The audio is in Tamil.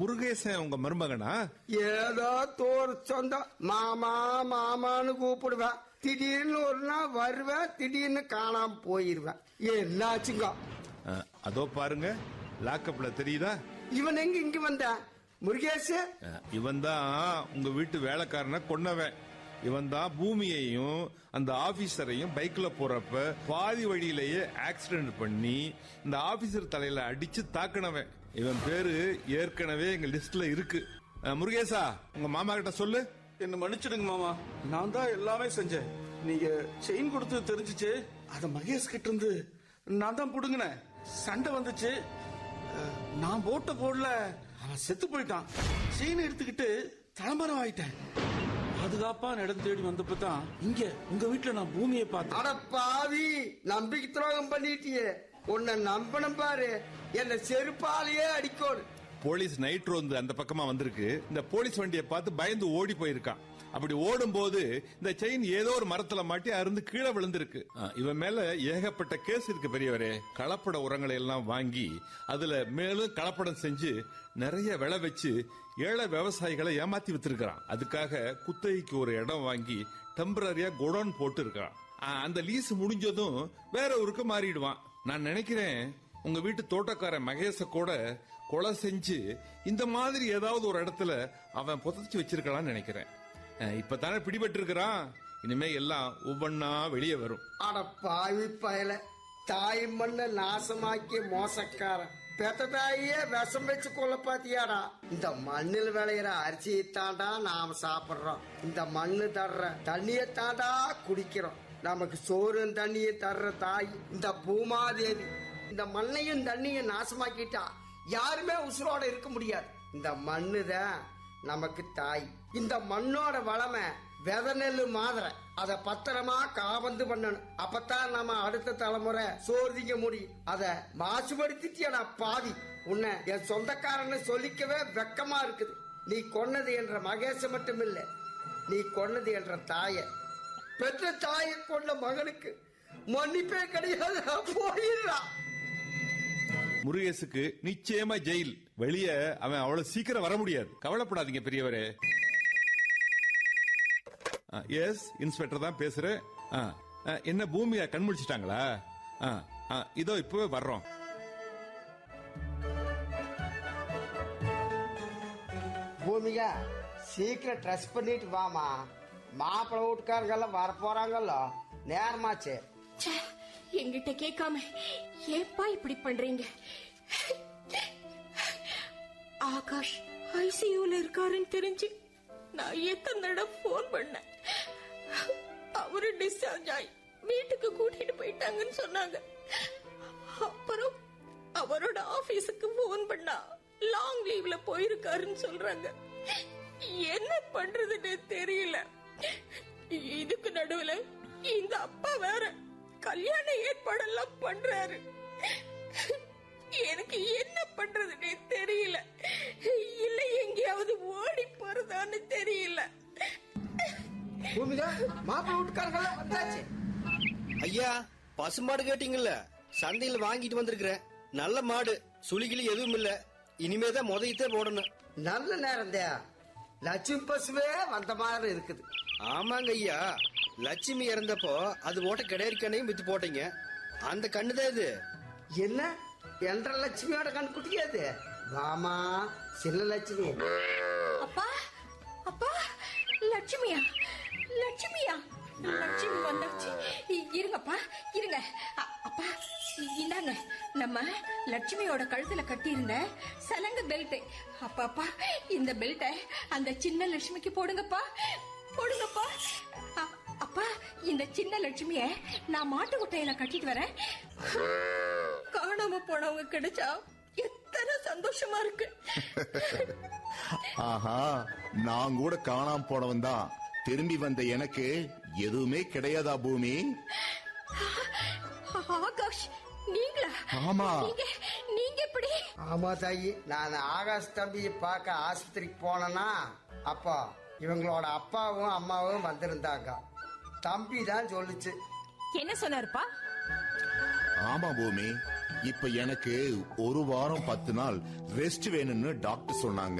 முருகேசன் உங்க மருமகனா ஏதோ தோர் சொந்தம் மாமா மாமான்னு கூப்பிடுவேன் திடீர்னு ஒரு நாள் வருவேன் திடீர்னு காணாம போயிருவேன் என்னாச்சுங்க அஹ், அதோ பாருங்க லாக்கப்ல தெரியுதா இவன் எங்க இங்க வந்த முருகேஷ் இவன் தான் உங்க வீட்டு வேலைக்காரனை கொன்னவன் இவன் தான் பூமியையும் அந்த ஆபீசரையும் பைக்ல போறப்ப பாதி வழியிலேயே ஆக்சிடென்ட் பண்ணி இந்த ஆபீசர் தலையில அடிச்சு தாக்குனவன் இவன் பேரு ஏற்கனவே எங்க லிஸ்ட்ல இருக்கு அஹ், முருகேசா உங்க மாமா கிட்ட சொல்லு என்ன மன்னிச்சிடுங்க மாமா நான் தான் எல்லாமே செஞ்சேன் நீங்க செயின் கொடுத்து தெரிஞ்சுச்சு அத மகேஷ் கிட்ட இருந்து நான் தான் புடுங்கினேன் சண்டை வந்துச்சு அஹ், நான் போட்ட போடல அவன் செத்து போயிட்டான் செயின் எடுத்துக்கிட்டு தலைமரம் ஆயிட்டேன் பாதுகாப்பா இடம் தேடி வந்தப்ப தான் இங்க உங்க வீட்டுல நான் பூமியை பார்த்தேன் அட பாவி நம்பிக்கை துரோகம் பண்ணிட்டியே உன்னை நம்பணும் பாரு என்ன செருப்பாலேயே அடிக்கோடு போலீஸ் நைட் ரோந்து அந்த பக்கமா வந்திருக்கு இந்த போலீஸ் வண்டியை பார்த்து பயந்து ஓடி போயிருக்கான் அப்படி ஓடும் போது இந்த செயின் ஏதோ ஒரு மரத்துல மாட்டி அருந்து கீழே விழுந்திருக்கு ஆ, இவன் மேல ஏகப்பட்ட கேஸ் இருக்கு பெரியவரே கலப்பட உரங்களை எல்லாம் வாங்கி அதுல மேலும் கலப்படம் செஞ்சு நிறைய விளை வச்சு ஏழை விவசாயிகளை ஏமாத்தி வித்திருக்கிறான் அதுக்காக குத்தகைக்கு ஒரு இடம் வாங்கி டெம்பரரியா குடோன் போட்டு இருக்கான் ஆ, அந்த லீஸ் முடிஞ்சதும் வேற ஊருக்கு மாறிடுவான் நான் நினைக்கிறேன் உங்க வீட்டு தோட்டக்காரன் மகேஷ கூட கொலை செஞ்சு இந்த மாதிரி ஏதாவது ஒரு இடத்துல அவன் புதைச்சு வச்சிருக்கலாம்னு நினைக்கிறேன் அஹ் இப்பதானே பிடிபட்டு இருக்கிறான் இனிமே எல்லாம் ஒவ்வொன்னா வெளியே வரும் அட பாவி பயல தாய் மண்ண நாசமாக்கிய மோசக்காரன் பெத்த தாயே விஷம் வச்சு கொல்ல பாத்தியாடா இந்த மண்ணில் விளையிற அரிசியை தாண்டா நாம சாப்பிடுறோம் இந்த மண்ணு தர்ற தண்ணியை தாண்டா குடிக்கிறோம் நமக்கு சோறும் தண்ணியும் தர்ற தாய் இந்த பூமாதேவி இந்த மண்ணையும் தண்ணியும் நாசமாக்கிட்டா யாருமே உசுரோட இருக்க முடியாது இந்த மண்ணுதான் நமக்கு தாய் இந்த மண்ணோட வளமை வித நெல்லு மாதிரி அத பத்திரமா காபந்து பண்ணணும் அப்பதான் நம்ம அடுத்த தலைமுறை சோர்திக்க முடியும் அத மாசுபடுத்திட்டியடா பாவி உன்னை என் சொந்தக்காரன்னு சொல்லிக்கவே வெக்கமா இருக்குது நீ கொன்னது என்ற மகேச மட்டும் இல்ல நீ கொன்னது என்ற தாய பெற்ற தாயை கொண்ட மகனுக்கு மன்னிப்பே கிடையாது போயிடுறா முருகேசுக்கு நிச்சயமா ஜெயில் வெளியே அவன் அவ்வளவு சீக்கிரம் வர முடியாது கவலைப்படாதீங்க பெரியவரே எஸ் இன்ஸ்பெக்டர் தான் பேசுறேன் ஆ, ஆ, என்ன பூமியா கண் முழிச்சிட்டாங்களா ஆ, ஆ, இதோ இப்பவே வர்றோம் பூமிகா சீக்கிரம் ட்ரெஸ் பண்ணிட்டு வாமா மாப்பிள்ளை வீட்டுக்காரங்கெல்லாம் வர போறாங்கல்ல நேரமாச்சு ச்சே, என்கிட்ட கேட்காம ஏப்பா இப்படி பண்றீங்க ஆகாஷ் ஐசியூல இருக்காருன்னு தெரிஞ்சு நான் எத்தனை தடவை போன் பண்ணேன் அவரு டிஸ்சார்ஜ் ஆகி வீட்டுக்கு கூட்டிட்டு போயிட்டாங்கன்னு சொன்னாங்க அப்புறம் அவரோட ஆபீஸுக்கு போன் பண்ணா லாங் லீவ்ல போயிருக்காருன்னு சொல்றாங்க என்ன பண்றதுன்னு தெரியல இதுக்கு நடுவுல இந்த அப்பா வேற கல்யாண ஏற்பாடெல்லாம் பண்றாரு எனக்கு என்ன பண்றதுன்னே தெரியல இல்ல எங்கேயாவது ஓடி போறதான்னு தெரியல பூமிகா மாப்பிள்ளை வீட்டுக்காரங்கெல்லாம் வந்தாச்சு ஐயா பசுமாடு கேட்டீங்கல்ல சந்தையில வாங்கிட்டு வந்திருக்கிறேன் நல்ல மாடு சுளிகிளி எதுவும் இல்ல இனிமேதான் முதயத்தே போடணும் நல்ல நேரம் லட்சுமி பசுவே வந்த மாதிரி இருக்குது ஆமாங்க ஐயா லட்சுமி இறந்தப்போ அது போட்ட கிடையாதுக்கண்ணையும் வித்து போட்டீங்க அந்த கண்ணுதான் இது என்ன என்ற லட்சுமியோட கண்குட்டியா அது வாமா சின்ன லட்சுமி அப்பா அப்பா லட்சுமியா லட்சுமியா லட்சுமி வந்தாச்சு இ- இருங்கப்பா இருங்க அ- அப்பா இ- இந்தாங்க நம்ம லட்சுமியோட கழுத்துல கட்டியிருந்த சலங்க பெல்ட் அப்பா அப்பா இந்த பெல்ட்டை அந்த சின்ன லட்சுமிக்கு போடுங்கப்பா போடுங்கப்பா அ- அப்பா இந்த சின்ன லட்சுமிய நான் மாட்டு குட்டையில கட்டிட்டு வரேன் காணாம போனவங்க கிடைச்சா எத்தனை சந்தோஷமா இருக்கு ஆஹா நான் கூட காணாம போனவன் தான் திரும்பி வந்த எனக்கு எதுவுமே கிடையாதா பூமி ஆகாஷ் நீங்களா ஆமா. நீங்க நீங்க எப்படி ஆமா தாயி நான் ஆகாஷ் தம்பியை பார்க்க ஆஸ்பத்திரிக்கு போனேன்னா அப்போ இவங்களோட அப்பாவும் அம்மாவும் வந்திருந்தாங்க தம்பி தான் சொல்லுச்சு என்ன சொன்னாருப்பா ஆமா பூமி இப்ப எனக்கு ஒரு வாரம் பத்து நாள் ரெஸ்ட் வேணும்னு டாக்டர் சொன்னாங்க